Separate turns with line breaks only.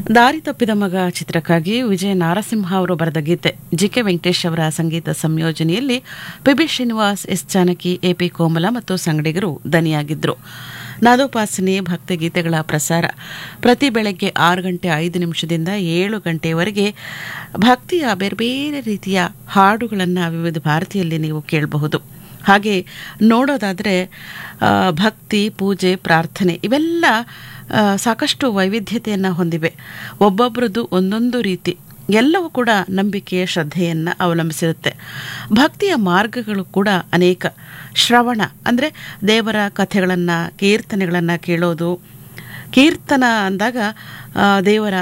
ದಾರಿ ತಪ್ಪಿದ ಮಗ ಚಿತ್ರಕ್ಕಾಗಿ ವಿಜಯ ನಾರಸಿಂಹ ಅವರು ಬರೆದ ಗೀತೆ ಜಿ ಕೆ ವೆಂಕಟೇಶ್ ಅವರ ಸಂಗೀತ ಸಂಯೋಜನೆಯಲ್ಲಿ PB Srinivas S Janaki AP Komala ಮತ್ತು ಸಂಗಡಿಗರು ದನಿಯಾಗಿದ್ದರು ನಾದೋಪಾಸನೆ ಭಕ್ತಿಗೀತೆಗಳ ಪ್ರಸಾರ ಪ್ರತಿ ಬೆಳಗ್ಗೆ ಆರು ಗಂಟೆ ಐದು ನಿಮಿಷದಿಂದ ಏಳು ಗಂಟೆಯವರೆಗೆ ಭಕ್ತಿಯ ಬೇರೆ ಬೇರೆ ರೀತಿಯ ಹಾಡುಗಳನ್ನು ವಿವಿಧ ಭಾರತಿಯಲ್ಲಿ ನೀವು ಕೇಳಬಹುದು ಹಾಗೆ ನೋಡೋದಾದರೆ ಭಕ್ತಿ ಪೂಜೆ ಪ್ರಾರ್ಥನೆ ಇವೆಲ್ಲ ಆ, ಸಾಕಷ್ಟು ವೈವಿಧ್ಯತೆಯನ್ನು ಹೊಂದಿವೆ ಒಬ್ಬೊಬ್ಬರದ್ದು ಒಂದೊಂದು ರೀತಿ ಎಲ್ಲವೂ ಕೂಡ ನಂಬಿಕೆ ಶ್ರದ್ಧೆಯನ್ನು ಅವಲಂಬಿಸಿರುತ್ತೆ ಭಕ್ತಿಯ ಮಾರ್ಗಗಳು ಕೂಡ ಅನೇಕ ಶ್ರವಣ ಅಂದರೆ ದೇವರ ಕಥೆಗಳನ್ನು ಕೀರ್ತನೆಗಳನ್ನು ಕೇಳೋದು ಕೀರ್ತನ ಅಂದಾಗ ಆ, ದೇವರ